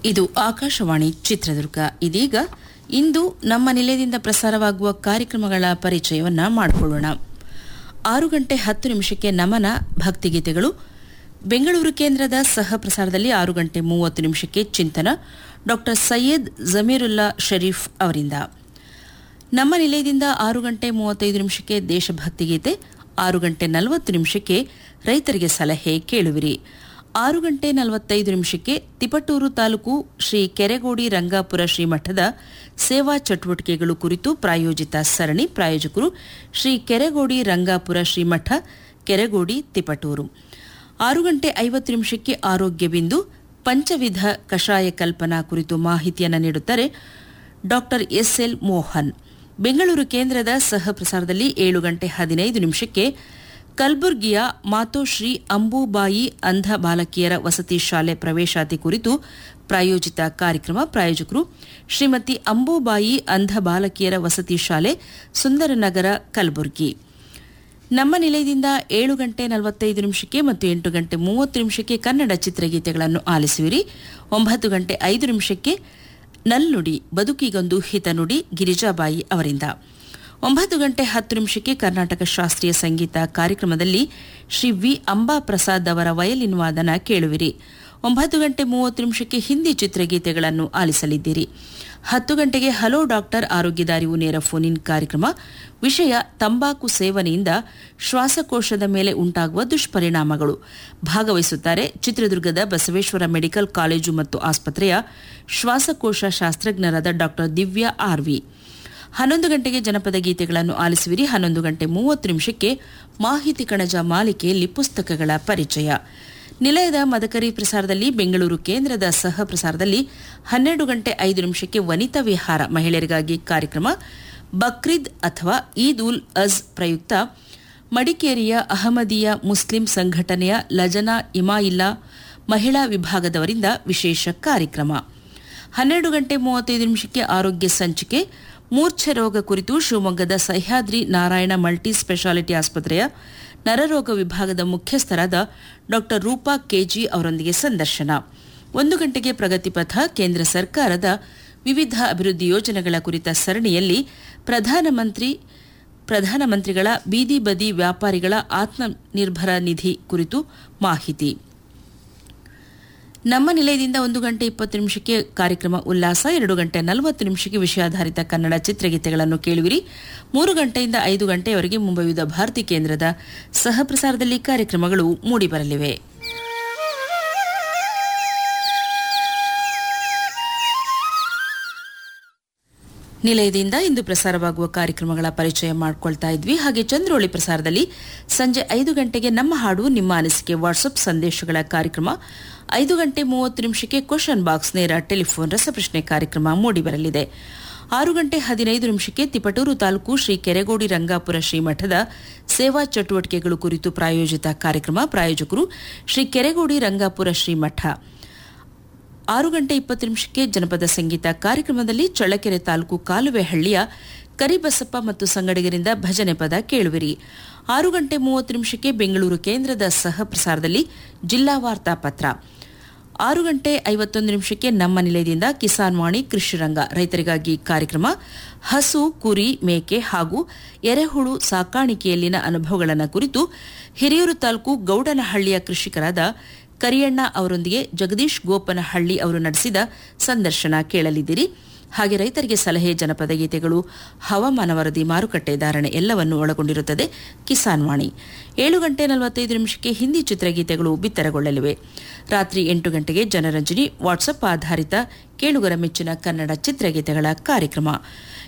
ಇದು ಆಕಾಶವಾಣಿ ಚಿತ್ರದುರ್ಗ ಇದೀಗ ಇಂದು ನಮ್ಮ ನಿಲಯದಿಂದ ಪ್ರಸಾರವಾಗುವ ಕಾರ್ಯಕ್ರಮಗಳ ಪರಿಚಯವನ್ನ ಮಾಡಿಕೊಳ್ಳೋಣ ಆರು ಗಂಟೆ ಹತ್ತು ನಿಮಿಷಕ್ಕೆ ನಮನ ಭಕ್ತಿಗೀತೆಗಳು ಬೆಂಗಳೂರು ಕೇಂದ್ರದ ಸಹ ಪ್ರಸಾರದಲ್ಲಿ ಆರು ಗಂಟೆ ಮೂವತ್ತು ನಿಮಿಷಕ್ಕೆ ಚಿಂತನ ಡಾಕ್ಟರ್ ಸೈಯದ್ ಜಮೀರುಲ್ಲಾ ಶರೀಫ್ ಅವರಿಂದ ನಮ್ಮ ನಿಲಯದಿಂದ ಆರು ಗಂಟೆ ಮೂವತ್ತೈದು ನಿಮಿಷಕ್ಕೆ ದೇಶಭಕ್ತಿ ಗೀತೆ ಆರು ಗಂಟೆ ನಲವತ್ತು ನಿಮಿಷಕ್ಕೆ ರೈತರಿಗೆ ಸಲಹೆ ಕೇಳುವಿರಿ ಆರು ಗಂಟೆ ನಲವತ್ತೈದು ನಿಮಿಷಕ್ಕೆ ತಿಪಟೂರು ತಾಲೂಕು ಶ್ರೀ ಕೆರೆಗೋಡಿ ರಂಗಾಪುರ ಶ್ರೀಮಠದ ಸೇವಾ ಚಟುವಟಿಕೆಗಳು ಕುರಿತು ಪ್ರಾಯೋಜಿತ ಸರಣಿ ಪ್ರಾಯೋಜಕರು ಶ್ರೀ ಕೆರೆಗೋಡಿ ರಂಗಾಪುರ ಶ್ರೀಮಠ ಕೆರೆಗೋಡಿ ತಿಪಟೂರು ಆರು ಗಂಟೆ ಐವತ್ತು ನಿಮಿಷಕ್ಕೆ ಆರೋಗ್ಯ ಬಿಂದು ಪಂಚವಿಧ ಕಷಾಯ ಕಲ್ಪನಾ ಕುರಿತು ಮಾಹಿತಿಯನ್ನು ನೀಡುತ್ತಾರೆ ಡಾಕ್ಟರ್ ಎಸ್ಎಲ್ ಮೋಹನ್ ಬೆಂಗಳೂರು ಕೇಂದ್ರದ ಸಹ ಪ್ರಸಾರದಲ್ಲಿ ಏಳು ಗಂಟೆ ಹದಿನೈದು ನಿಮಿಷಕ್ಕೆ ಕಲಬುರ್ಗಿಯ ಮಾತೋಶ್ರೀ ಅಂಬುಬಾಯಿ ಅಂಧ ಬಾಲಕಿಯರ ವಸತಿ ಶಾಲೆ ಪ್ರವೇಶಾತಿ ಕುರಿತು ಪ್ರಾಯೋಜಿತ ಕಾರ್ಯಕ್ರಮ ಪ್ರಾಯೋಜಕರು ಶ್ರೀಮತಿ ಅಂಬುಬಾಯಿ ಅಂಧ ಬಾಲಕಿಯರ ವಸತಿ ಶಾಲೆ ಸುಂದರನಗರ ಕಲಬುರ್ಗಿ ನಮ್ಮ ನಿಲಯದಿಂದ ಏಳು ಗಂಟೆ ನಲವತ್ತೈದು ನಿಮಿಷಕ್ಕೆ ಮತ್ತು ಎಂಟು ಗಂಟೆ ಮೂವತ್ತು ನಿಮಿಷಕ್ಕೆ ಕನ್ನಡ ಚಿತ್ರಗೀತೆಗಳನ್ನು ಆಲಿಸುವಿರಿ ಒಂಬತ್ತು ಗಂಟೆ ಐದು ನಿಮಿಷಕ್ಕೆ ನಲ್ನುಡಿ ಬದುಕಿಗೊಂದು ಹಿತನುಡಿ ಗಿರಿಜಾಬಾಯಿ ಅವರಿಂದ ಒಂಬತ್ತು ಗಂಟೆ ಹತ್ತು ನಿಮಿಷಕ್ಕೆ ಕರ್ನಾಟಕ ಶಾಸ್ತ್ರೀಯ ಸಂಗೀತ ಕಾರ್ಯಕ್ರಮದಲ್ಲಿ ಶ್ರೀ ವಿ ಅಂಬಾ ಪ್ರಸಾದ್ ಅವರ ವಯಲಿನ್ ವಾದನ ಕೇಳುವಿರಿ ಒಂಬತ್ತು ಗಂಟೆ ಮೂವತ್ತು ನಿಮಿಷಕ್ಕೆ ಹಿಂದಿ ಚಿತ್ರಗೀತೆಗಳನ್ನು ಆಲಿಸಲಿದ್ದೀರಿ ಹತ್ತು ಗಂಟೆಗೆ ಹಲೋ ಡಾಕ್ಟರ್ ಆರೋಗ್ಯದಾರಿವು ನೇರ ಫೋನ್ ಇನ್ ಕಾರ್ಯಕ್ರಮ ವಿಷಯ ತಂಬಾಕು ಸೇವನೆಯಿಂದ ಶ್ವಾಸಕೋಶದ ಮೇಲೆ ಉಂಟಾಗುವ ದುಷ್ಪರಿಣಾಮಗಳು ಭಾಗವಹಿಸುತ್ತಾರೆ ಚಿತ್ರದುರ್ಗದ ಬಸವೇಶ್ವರ ಮೆಡಿಕಲ್ ಕಾಲೇಜು ಮತ್ತು ಆಸ್ಪತ್ರೆಯ ಶ್ವಾಸಕೋಶ ಶಾಸ್ತ್ರಜ್ಞರಾದ ಡಾಕ್ಟರ್ ದಿವ್ಯಾ ಆರ್ವಿ ಹನ್ನೊಂದು ಗಂಟೆಗೆ ಜನಪದ ಗೀತೆಗಳನ್ನು ಆಲಿಸುವಿರಿ ಹನ್ನೊಂದು ಗಂಟೆ ಮೂವತ್ತು ನಿಮಿಷಕ್ಕೆ ಮಾಹಿತಿ ಕಣಜ ಮಾಲಿಕೆಯಲ್ಲಿ ಪುಸ್ತಕಗಳ ಪರಿಚಯ ನಿಲಯದ ಮದಕರಿ ಪ್ರಸಾರದಲ್ಲಿ ಬೆಂಗಳೂರು ಕೇಂದ್ರದ ಸಹ ಪ್ರಸಾರದಲ್ಲಿ ಹನ್ನೆರಡು ಗಂಟೆ ಐದು ನಿಮಿಷಕ್ಕೆ ವನಿತಾ ವಿಹಾರ ಮಹಿಳೆಯರಿಗಾಗಿ ಕಾರ್ಯಕ್ರಮ ಬಕ್ರೀದ್ ಅಥವಾ ಈದ್ ಉಲ್ ಅಜ್ ಪ್ರಯುಕ್ತ ಮಡಿಕೇರಿಯ ಅಹಮದಿಯಾ ಮುಸ್ಲಿಂ ಸಂಘಟನೆಯ ಲಜನಾ ಇಮಾಯಿಲ್ಲಾ ಮಹಿಳಾ ವಿಭಾಗದವರಿಂದ ವಿಶೇಷ ಕಾರ್ಯಕ್ರಮ ಹನ್ನೆರಡು ಗಂಟೆ ಮೂವತ್ತೈದು ನಿಮಿಷಕ್ಕೆ ಆರೋಗ್ಯ ಸಂಚಿಕೆ ಮೂರ್ಛೆ ರೋಗ ಕುರಿತು ಶಿವಮೊಗ್ಗದ ಸಹ್ಯಾದ್ರಿ ನಾರಾಯಣ ಮಲ್ಟಿ ಸ್ಪೆಷಾಲಿಟಿ ಆಸ್ಪತ್ರೆಯ ನರರೋಗ ವಿಭಾಗದ ಮುಖ್ಯಸ್ಥರಾದ ಡಾ ರೂಪಾ ಕೆಜಿ ಅವರೊಂದಿಗೆ ಸಂದರ್ಶನ ಒಂದು ಗಂಟೆಗೆ ಪ್ರಗತಿಪಥ ಕೇಂದ್ರ ಸರ್ಕಾರದ ವಿವಿಧ ಅಭಿವೃದ್ಧಿ ಯೋಜನೆಗಳ ಕುರಿತ ಸರಣಿಯಲ್ಲಿ ಪ್ರಧಾನಮಂತ್ರಿ ಪ್ರಧಾನಮಂತ್ರಿಗಳ ಬೀದಿ ಬದಿ ವ್ಯಾಪಾರಿಗಳ ಆತ್ಮನಿರ್ಭರ ನಿಧಿ ಕುರಿತು ಮಾಹಿತಿ ನಮ್ಮ ನಿಲಯದಿಂದ ಒಂದು ಗಂಟೆ ಇಪ್ಪತ್ತು ನಿಮಿಷಕ್ಕೆ ಕಾರ್ಯಕ್ರಮ ಉಲ್ಲಾಸ ಎರಡು ಗಂಟೆ ನಲವತ್ತು ನಿಮಿಷಕ್ಕೆ ವಿಷಯಾಧಾರಿತ ಕನ್ನಡ ಚಿತ್ರಗೀತೆಗಳನ್ನು ಕೇಳುವಿರಿ ಮೂರು ಗಂಟೆಯಿಂದ ಐದು ಗಂಟೆಯವರೆಗೆ ಮುಂಬೈದ ಭಾರತಿ ಕೇಂದ್ರದ ಸಹ ಪ್ರಸಾರದಲ್ಲಿ ಕಾರ್ಯಕ್ರಮಗಳು ಮೂಡಿಬರಲಿವೆ ನಿಲಯದಿಂದ ಇಂದು ಪ್ರಸಾರವಾಗುವ ಕಾರ್ಯಕ್ರಮಗಳ ಪರಿಚಯ ಮಾಡಿಕೊಳ್ತಾ ಇದ್ವಿ ಹಾಗೆ ಚಂದ್ರೋಳಿ ಪ್ರಸಾರದಲ್ಲಿ ಸಂಜೆ ಐದು ಗಂಟೆಗೆ ನಮ್ಮ ಹಾಡು ನಿಮ್ಮ ಅನಿಸಿಕೆ ವಾಟ್ಸಪ್ ಸಂದೇಶಗಳ ಕಾರ್ಯಕ್ರಮ ಐದು ಗಂಟೆ ಮೂವತ್ತು ನಿಮಿಷಕ್ಕೆ ಕ್ವಶನ್ ಬಾಕ್ಸ್ ನೇರ ಟೆಲಿಫೋನ್ ರಸಪ್ರಶ್ನೆ ಕಾರ್ಯಕ್ರಮ ಮೂಡಿಬರಲಿದೆ ಆರು ಗಂಟೆ ಹದಿನೈದು ನಿಮಿಷಕ್ಕೆ ತಿಪಟೂರು ತಾಲೂಕು ಶ್ರೀ ಕೆರೆಗೋಡಿ ರಂಗಾಪುರ ಶ್ರೀಮಠದ ಸೇವಾ ಚಟುವಟಿಕೆಗಳು ಕುರಿತು ಪ್ರಾಯೋಜಿತ ಕಾರ್ಯಕ್ರಮ ಪ್ರಾಯೋಜಕರು ಶ್ರೀ ಕೆರೆಗೋಡಿ ರಂಗಾಪುರ ಶ್ರೀಮಠ ಆರು ಗಂಟೆ ಇಪ್ಪತ್ತು ನಿಮಿಷಕ್ಕೆ ಜನಪದ ಸಂಗೀತ ಕಾರ್ಯಕ್ರಮದಲ್ಲಿ ಚಳ್ಳಕೆರೆ ತಾಲೂಕು ಕಾಲುವೆಹಳ್ಳಿಯ ಕರಿಬಸಪ್ಪ ಮತ್ತು ಸಂಗಡಿಗರಿಂದ ಭಜನೆ ಪದ ಕೇಳುವಿರಿ ಆರು ಗಂಟೆ ಮೂವತ್ತು ನಿಮಿಷಕ್ಕೆ ಬೆಂಗಳೂರು ಕೇಂದ್ರದ ಸಹ ಪ್ರಸಾರದಲ್ಲಿ ಜಿಲ್ಲಾ ವಾರ್ತಾ ಪತ್ರ ಆರು ಗಂಟೆ ಐವತ್ತೊಂದು ನಿಮಿಷಕ್ಕೆ ನಮ್ಮ ನಿಲಯದಿಂದ ಕಿಸಾನ್ ವಾಣಿ ಕೃಷಿರಂಗ ರೈತರಿಗಾಗಿ ಕಾರ್ಯಕ್ರಮ ಹಸು ಕುರಿ ಮೇಕೆ ಹಾಗೂ ಎರೆಹುಳು ಸಾಕಾಣಿಕೆಯಲ್ಲಿನ ಅನುಭವಗಳನ್ನು ಕುರಿತು ಹಿರಿಯೂರು ತಾಲೂಕು ಗೌಡನಹಳ್ಳಿಯ ಕೃಷಿಕರಾದ ಕರಿಯಣ್ಣ ಅವರೊಂದಿಗೆ ಜಗದೀಶ್ ಗೋಪನಹಳ್ಳಿ ಅವರು ನಡೆಸಿದ ಸಂದರ್ಶನ ಕೇಳಲಿದ್ದೀರಿ ಹಾಗೆ ರೈತರಿಗೆ ಸಲಹೆ ಜನಪದ ಗೀತೆಗಳು ಹವಾಮಾನ ವರದಿ ಮಾರುಕಟ್ಟೆ ಧಾರಣೆ ಎಲ್ಲವನ್ನು ಒಳಗೊಂಡಿರುತ್ತದೆ ಕಿಸಾನ್ ವಾಣಿ ಏಳು ಗಂಟೆ ನಲವತ್ತೈದು ನಿಮಿಷಕ್ಕೆ ಹಿಂದಿ ಚಿತ್ರಗೀತೆಗಳು ಬಿತ್ತರಗೊಳ್ಳಲಿವೆ ರಾತ್ರಿ ಎಂಟು ಗಂಟೆಗೆ ಜನರಂಜನಿ ವಾಟ್ಸಪ್ ಆಧಾರಿತ ಕೇಳುಗರ ಮೆಚ್ಚಿನ ಕನ್ನಡ ಚಿತ್ರಗೀತೆಗಳ ಕಾರ್ಯಕ್ರಮ